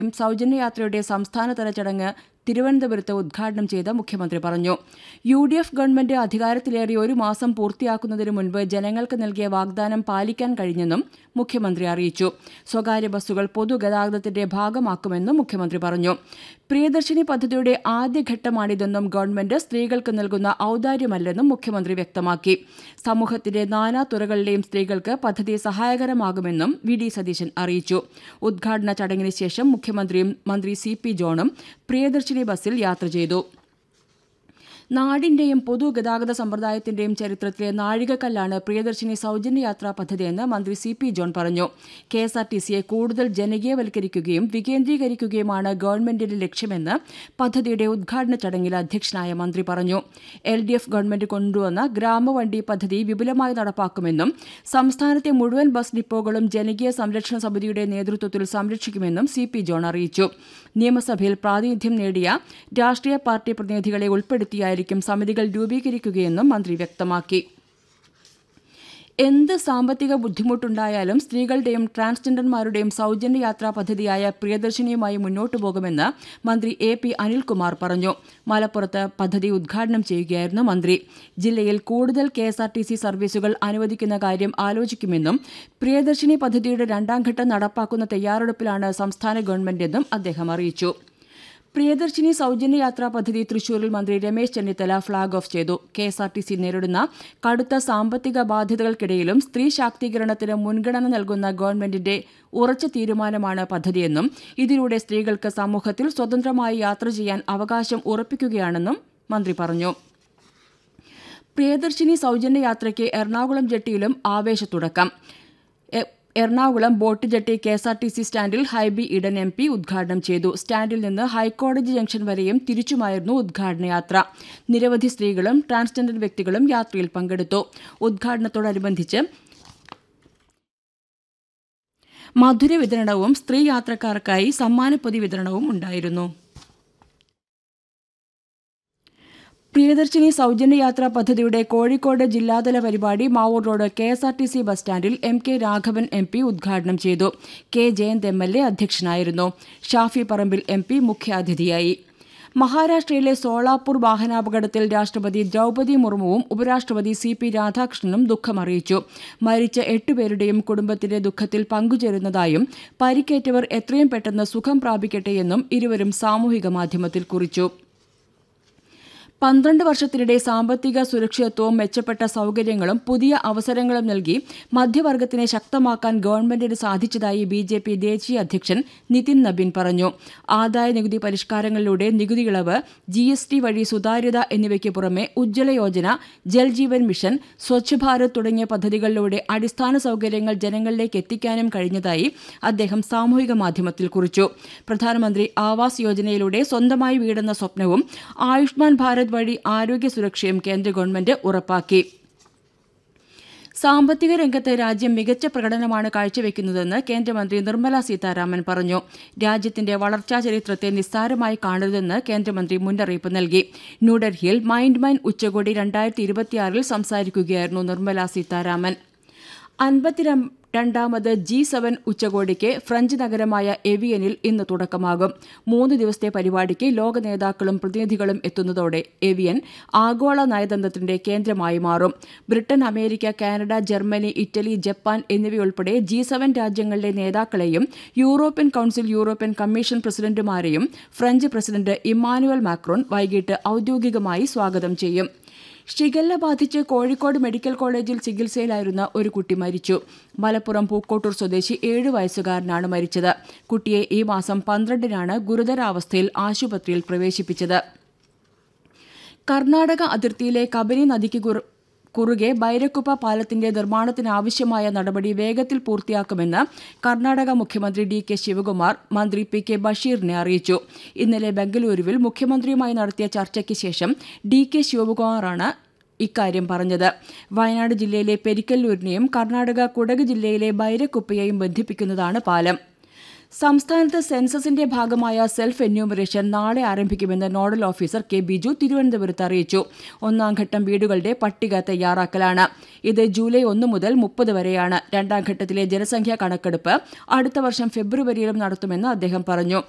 സൗജന്യയാത്രയുടെ സംസ്ഥാനതല ചടങ്ങ് തിരുവനന്തപുരത്ത് ഉദ്ഘാടനം ചെയ്ത് മുഖ്യമന്ത്രി പറഞ്ഞു യു ഡി എഫ് ഗവൺമെന്റ് അധികാരത്തിലേറി ഒരു മാസം പൂർത്തിയാക്കുന്നതിന് മുൻപ് ജനങ്ങൾക്ക് നൽകിയ വാഗ്ദാനം പാലിക്കാൻ കഴിഞ്ഞെന്നും മുഖ്യമന്ത്രി അറിയിച്ചു സ്വകാര്യ ബസ്സുകൾ പൊതുഗതാഗതത്തിന്റെ ഭാഗമാക്കുമെന്നും മുഖ്യമന്ത്രി പറഞ്ഞു പ്രിയദർശിനി പദ്ധതിയുടെ ആദ്യഘട്ടമാണിതെന്നും ഗവൺമെന്റ് സ്ത്രീകൾക്ക് നൽകുന്ന ഔദാര്യമല്ലെന്നും മുഖ്യമന്ത്രി വ്യക്തമാക്കി സമൂഹത്തിന്റെ നാനാ തുറകളിലെയും സ്ത്രീകൾക്ക് പദ്ധതി സഹായകരമാകുമെന്നും വി ഡി സതീശൻ അറിയിച്ചു ഉദ്ഘാടന ചടങ്ങിന് ശേഷം മുഖ്യമന്ത്രിയും മന്ത്രി സി പി ജോണും പ്രിയദർശിനി ബസ്സിൽ യാത്ര ചെയ്തു നാടിന്റെയും പൊതുഗതാഗത സമ്പ്രദായത്തിന്റെയും ചരിത്രത്തിലെ നാഴികക്കല്ലാണ് പ്രിയദർശിനി സൗജന്യ യാത്രാ പദ്ധതിയെന്ന് മന്ത്രി സി പി ജോൺ പറഞ്ഞു കെ എസ് ആർ ടി സിയെ കൂടുതൽ ജനകീയവൽക്കരിക്കുകയും വികേന്ദ്രീകരിക്കുകയുമാണ് ഗവൺമെന്റിന്റെ ലക്ഷ്യമെന്ന് പദ്ധതിയുടെ ഉദ്ഘാടന ചടങ്ങിൽ അധ്യക്ഷനായ മന്ത്രി പറഞ്ഞു എൽ ഡി എഫ് ഗവൺമെന്റ് കൊണ്ടുവന്ന ഗ്രാമവണ്ടി പദ്ധതി വിപുലമായി നടപ്പാക്കുമെന്നും സംസ്ഥാനത്തെ മുഴുവൻ ബസ് ഡിപ്പോകളും ജനകീയ സംരക്ഷണ സമിതിയുടെ നേതൃത്വത്തിൽ സംരക്ഷിക്കുമെന്നും സി പി ജോൺ അറിയിച്ചു നിയമസഭയിൽ പ്രാതിനിധ്യം നേടിയ രാഷ്ട്രീയ പാർട്ടി പ്രതിനിധികളെ ഉൾപ്പെടുത്തിയായിരിക്കും സമിതികൾ രൂപീകരിക്കുകയെന്നും മന്ത്രി വ്യക്തമാക്കി എന്ത് സാമ്പത്തിക ബുദ്ധിമുട്ടുണ്ടായാലും സ്ത്രീകളുടെയും ട്രാൻസ്ജെൻഡർമാരുടെയും സൗജന്യ യാത്രാ പദ്ധതിയായ പ്രിയദർശിനിയുമായി മുന്നോട്ടു പോകുമെന്ന് മന്ത്രി എ പി അനിൽകുമാർ പറഞ്ഞു മലപ്പുറത്ത് പദ്ധതി ഉദ്ഘാടനം ചെയ്യുകയായിരുന്നു മന്ത്രി ജില്ലയിൽ കൂടുതൽ K S R T C സർവീസുകൾ അനുവദിക്കുന്ന കാര്യം ആലോചിക്കുമെന്നും പ്രിയദർശിനി പദ്ധതിയുടെ രണ്ടാം ഘട്ടം നടപ്പാക്കുന്ന തയ്യാറെടുപ്പിലാണ് സംസ്ഥാന ഗവൺമെന്റെന്നും അദ്ദേഹം അറിയിച്ചു പ്രിയദർശിനി സൗജന്യ യാത്രാ പദ്ധതി തൃശൂരിൽ മന്ത്രി രമേശ് ചെന്നിത്തല ഫ്ളാഗ് ഓഫ് ചെയ്തു K S R T C നേരിടുന്ന കടുത്ത സാമ്പത്തിക ബാധ്യതകൾക്കിടയിലും സ്ത്രീ ശാക്തീകരണത്തിന് മുൻഗണന നൽകുന്ന ഗവൺമെന്റിന്റെ ഉറച്ച തീരുമാനമാണ് പദ്ധതിയെന്നും ഇതിലൂടെ സ്ത്രീകൾക്ക് സമൂഹത്തിൽ സ്വതന്ത്രമായി യാത്ര ചെയ്യാൻ അവകാശം ഉറപ്പിക്കുകയാണെന്നും മന്ത്രി പറഞ്ഞു പ്രിയദർശിനി സൗജന്യ യാത്രയ്ക്ക് എറണാകുളം ജെട്ടിയിലും ആവേശത്തുടക്കം Ernakulam boat jetty K S R T C സ്റ്റാൻഡിൽ ഹൈബി ഇഡൻ എം പി ഉദ്ഘാടനം ചെയ്തു സ്റ്റാൻഡിൽ നിന്ന് ഹൈക്കോടതി ജംഗ്ഷൻ വരെയും തിരിച്ചുമായിരുന്നു ഉദ്ഘാടന യാത്ര നിരവധി സ്ത്രീകളും ട്രാൻസ്ജെൻഡർ വ്യക്തികളും യാത്രയിൽ പങ്കെടുത്തു ഉദ്ഘാടനത്തോടനുബന്ധിച്ച് മധുര വിതരണവും സ്ത്രീ യാത്രക്കാർക്കായി സമ്മാനപ്പൊതി വിതരണവും ഉണ്ടായിരുന്നു പ്രിയദർശിനി സൗജന്യ യാത്രാ പദ്ധതിയുടെ കോഴിക്കോട് ജില്ലാതല പരിപാടി Mavoor road K S R T C bus സ്റ്റാൻഡിൽ M K Raghavan M P ഉദ്ഘാടനം ചെയ്തു K Jayanth M L A അധ്യക്ഷനായിരുന്നു ഷാഫി പറമ്പിൽ എം പി മുഖ്യാതിഥിയായി മഹാരാഷ്ട്രയിലെ സോളാപൂർ വാഹനാപകടത്തിൽ രാഷ്ട്രപതി ദ്രൗപദി മുർമുവും ഉപരാഷ്ട്രപതി സി പി രാധാകൃഷ്ണനും ദുഃഖമറിയിച്ചു മരിച്ച എട്ടുപേരുടെയും കുടുംബത്തിന്റെ ദുഃഖത്തിൽ പങ്കുചേരുന്നതായും പരിക്കേറ്റവർ എത്രയും പെട്ടെന്ന് സുഖം പ്രാപിക്കട്ടെയെന്നും ഇരുവരും സാമൂഹിക മാധ്യമത്തിൽ കുറിച്ചു പന്ത്രണ്ട് വർഷത്തിനിടെ സാമ്പത്തിക സുരക്ഷിതത്വവും മെച്ചപ്പെട്ട സൌകര്യങ്ങളും പുതിയ അവസരങ്ങളും നൽകി മധ്യവർഗത്തിനെ ശക്തമാക്കാൻ ഗവൺമെന്റിന് സാധിച്ചതായി ബി ജെ പി ദേശീയ അധ്യക്ഷൻ നിതിൻ നബീൻ പറഞ്ഞു ആദായ നികുതി പരിഷ്കാരങ്ങളിലൂടെ നികുതി ഇളവ് ജി എസ് ടി വഴി സുതാര്യത എന്നിവയ്ക്ക് പുറമെ ഉജ്ജ്വല യോജന ജൽജീവൻ മിഷൻ സ്വച്ഛ് ഭാരത് തുടങ്ങിയ പദ്ധതികളിലൂടെ അടിസ്ഥാന സൌകര്യങ്ങൾ ജനങ്ങളിലേക്ക് എത്തിക്കാനും കഴിഞ്ഞതായി അദ്ദേഹം സാമൂഹിക മാധ്യമത്തിൽ കുറിച്ചു പ്രധാനമന്ത്രി ആവാസ് യോജനയിലൂടെ സ്വന്തമായി വീടെന്ന സ്വപ്നവും ആയുഷ്മാൻ ഭാരത് വഴി ആരോഗ്യ സുരക്ഷയും കേന്ദ്ര ഗവൺമെന്റ് ഉറപ്പാക്കി സാമ്പത്തിക രംഗത്ത് രാജ്യം മികച്ച പ്രകടനമാണ് കാഴ്ചവെക്കുന്നതെന്ന് കേന്ദ്രമന്ത്രി നിർമ്മല സീതാരാമൻ പറഞ്ഞു രാജ്യത്തിന്റെ വളർച്ചാ ചരിത്രത്തെ നിസ്സാരമായി കാണരുതെന്ന് കേന്ദ്രമന്ത്രി മുന്നറിയിപ്പ് നൽകി ന്യൂഡൽഹിയിൽ മൈൻഡ് മൈൻ ഉച്ചകോടി രണ്ടായിരത്തി ഇരുപത്തിയാറിൽ സംസാരിക്കുകയായിരുന്നു നിർമ്മല സീതാരാമൻ അൻപത്തി രണ്ടാമത് ജി സെവൻ ഉച്ചകോടിക്ക് ഫ്രഞ്ച് നഗരമായ എവിയനിൽ ഇന്ന് തുടക്കമാകും മൂന്ന് ദിവസത്തെ പരിപാടിക്ക് ലോക നേതാക്കളും പ്രതിനിധികളും എത്തുന്നതോടെ എവിയൻ ആഗോള നയതന്ത്രത്തിന്റെ കേന്ദ്രമായി മാറും Britain America Canada Germany Italy Japan എന്നിവയുൾപ്പെടെ ജി സെവൻ രാജ്യങ്ങളിലെ നേതാക്കളെയും യൂറോപ്യൻ കൌൺസിൽ യൂറോപ്യൻ കമ്മീഷൻ പ്രസിഡന്റുമാരെയും ഫ്രഞ്ച് പ്രസിഡന്റ് ഇമ്മാനുവൽ മാക്രോൺ വൈകിട്ട് ഔദ്യോഗികമായി സ്വാഗതം ചെയ്യും ഷിഗല്ല ബാധിച്ച് കോഴിക്കോട് മെഡിക്കൽ കോളേജിൽ ചികിത്സയിലായിരുന്ന ഒരു കുട്ടി മരിച്ചു മലപ്പുറം പൂക്കോട്ടൂർ സ്വദേശി ഏഴ് വയസ്സുകാരനാണ് മരിച്ചത് കുട്ടിയെ ഈ മാസം പന്ത്രണ്ടിനാണ് ഗുരുതരാവസ്ഥയിൽ ആശുപത്രിയിൽ പ്രവേശിപ്പിച്ചത് കർണാടക അതിർത്തിയിലെ കബനി നദിക്ക് കുറുകെ ബൈരക്കുപ്പ പാലത്തിന്റെ നിർമ്മാണത്തിനാവശ്യമായ നടപടി വേഗത്തിൽ പൂർത്തിയാക്കുമെന്ന് കർണാടക മുഖ്യമന്ത്രി ഡി കെ ശിവകുമാർ മന്ത്രി പി കെ ബഷീറിനെ അറിയിച്ചു ഇന്നലെ ബംഗളൂരുവിൽ മുഖ്യമന്ത്രിയുമായി നടത്തിയ ചർച്ചയ്ക്ക് ശേഷം ഡി കെ ശിവകുമാറാണ് ഇക്കാര്യം പറഞ്ഞത് വയനാട് ജില്ലയിലെ പെരിക്കല്ലൂരിനെയും കർണാടക കുടക് ജില്ലയിലെ ബൈരക്കുപ്പയെയും ബന്ധിപ്പിക്കുന്നതാണ് പാലം സംസ്ഥാനത്ത് സെൻസസിന്റെ ഭാഗമായ സെൽഫ് എന്യൂമറേഷൻ നാളെ ആരംഭിക്കുമെന്ന് നോഡൽ ഓഫീസർ കെ ബിജു തിരുവനന്തപുരത്ത് അറിയിച്ചു ഒന്നാം ഘട്ടം വീടുകളുടെ പട്ടിക തയ്യാറാക്കലാണ് ഇത് ജൂലൈ ഒന്ന് മുതൽ മുപ്പത് വരെയാണ് രണ്ടാം ഘട്ടത്തിലെ ജനസംഖ്യാ കണക്കെടുപ്പ് അടുത്ത വർഷം ഫെബ്രുവരിയിലും നടത്തുമെന്ന് അദ്ദേഹം പറഞ്ഞു